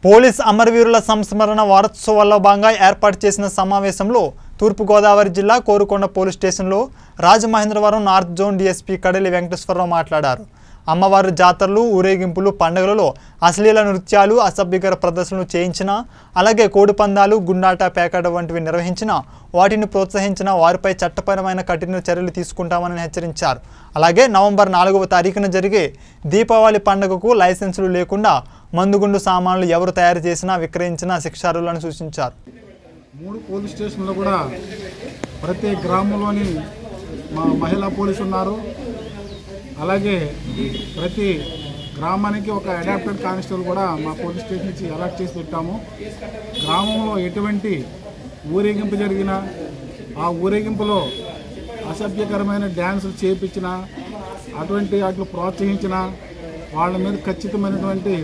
police అమరవీరుల సంస్మరణ వారోత్సవాల్లో భాగంగా ఏర్పాటు చేసిన సమావేశంలో తూర్పుగోదావరి జిల్లా కోరుకొండ పోలీస్ స్టేషన్లో రాజమహేంద్రవరం నార్త్ జోన్ డీఎస్పీ కడలి వెంకటేశ్వరరావు మాట్లాడారు అమ్మవారి జాతరలు ఊరేగింపులు పండుగలలో అశ్లీల నృత్యాలు అసభ్యకర ప్రదర్శనలు చేయించిన అలాగే కోడి పందాలు గుండాట పేకాట వంటివి నిర్వహించిన వాటిని ప్రోత్సహించిన వారిపై చట్టపరమైన కఠిన చర్యలు తీసుకుంటామని హెచ్చరించారు అలాగే నవంబర్ నాలుగవ తారీఖున జరిగే దీపావళి పండుగకు లైసెన్సులు లేకుండా మందుగుండు సామాన్లు ఎవరు తయారు చేసినా విక్రయించినా శిక్షార్హులని సూచించారు మూడు పోలీస్ స్టేషన్లో కూడా ప్రతి గ్రామంలోని మా మహిళా పోలీసు ఉన్నారు అలాగే ప్రతి గ్రామానికి ఒక అడాప్టెడ్ కానిస్టేబుల్ కూడా మా పోలీస్ స్టేషన్ నుంచి అలాట్ చేసి పెట్టాము గ్రామంలో ఎటువంటి ఊరేగింపు జరిగినా ఆ ఊరేగింపులో అసభ్యకరమైన డ్యాన్సులు చేయించిన అటువంటి వాటిని ప్రోత్సహించిన వాళ్ళ మీద ఖచ్చితమైనటువంటి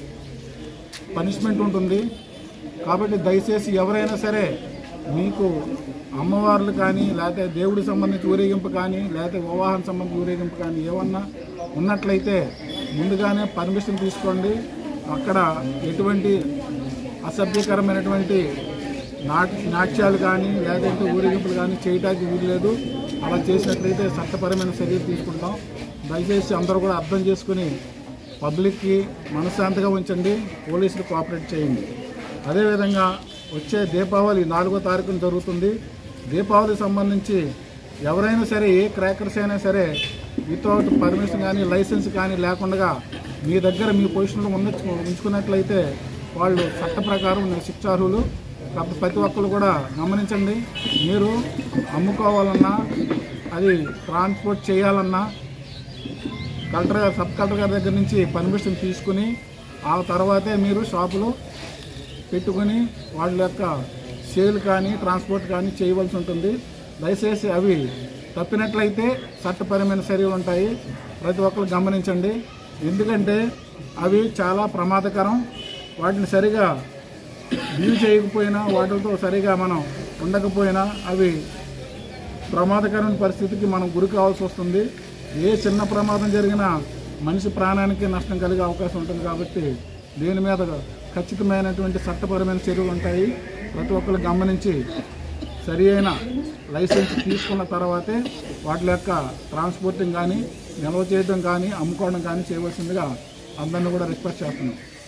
పనిష్మెంట్ ఉంటుంది కాబట్టి దయచేసి ఎవరైనా సరే మీకు అమ్మవార్లు కానీ లేకపోతే దేవుడికి సంబంధించి ఊరేగింపు కానీ లేకపోతే వివాహం సంబంధించి ఊరేగింపు కానీ ఏమన్నా ఉన్నట్లయితే ముందుగానే పర్మిషన్ తీసుకోండి అక్కడ ఎటువంటి అసభ్యకరమైనటువంటి నాట్ నాట్యాలు కానీ లేదంటే ఊరేగింపులు కానీ చేయడానికి వీల్లేదు అలా చేసినట్లయితే చట్టపరమైన చర్యలు తీసుకుంటాం దయచేసి అందరూ కూడా అర్థం చేసుకుని పబ్లిక్కి మనశ్శాంతిగా ఉంచండి పోలీసులు కోఆపరేట్ చేయండి అదేవిధంగా వచ్చే దీపావళి నాలుగో తారీఖున జరుగుతుంది దీపావళికి సంబంధించి ఎవరైనా సరే ఏ క్రాకర్స్ అయినా సరే వితౌట్ పర్మిషన్ కానీ లైసెన్స్ కానీ లేకుండా మీ దగ్గర మీ పొజిషన్లో ఉన్న ఉంచుకున్నట్లయితే వాళ్ళు చట్ట ప్రకారం శిక్షార్హులు కాబట్టి ప్రతి ఒక్కరు కూడా గమనించండి మీరు అమ్ముకోవాలన్నా అది ట్రాన్స్పోర్ట్ చేయాలన్నా కలెక్టర్ గారు సబ్ కలెక్టర్ గారి దగ్గర నుంచి పర్మిషన్ తీసుకుని ఆ తర్వాతే మీరు షాపులో పెట్టుకొని వాళ్ళ యొక్క సేల్ కానీ ట్రాన్స్పోర్ట్ కానీ చేయవలసి ఉంటుంది దయచేసి అవి తప్పినట్లయితే చట్టపరమైన చర్యలు ఉంటాయి ప్రతి ఒక్కరు గమనించండి ఎందుకంటే అవి చాలా ప్రమాదకరం వాటిని సరిగా వ్యూ చేయకపోయినా వాటితో సరిగా మనం ఉండకపోయినా అవి ప్రమాదకరమైన పరిస్థితికి మనం గురి కావాల్సి వస్తుంది ఏ చిన్న ప్రమాదం జరిగినా మనిషి ప్రాణానికి నష్టం కలిగే అవకాశం ఉంటుంది కాబట్టి దీని మీద ఖచ్చితమైనటువంటి చట్టపరమైన చర్యలు ఉంటాయి ప్రతి ఒక్కరు గమనించి సరి అయిన లైసెన్స్ తీసుకున్న తర్వాతే వాటి యొక్క ట్రాన్స్పోర్టింగ్ కానీ నిల్వ చేయడం కానీ అమ్ముకోవడం కానీ చేయవలసిందిగా అందరిని కూడా రిక్వెస్ట్ చేస్తున్నాం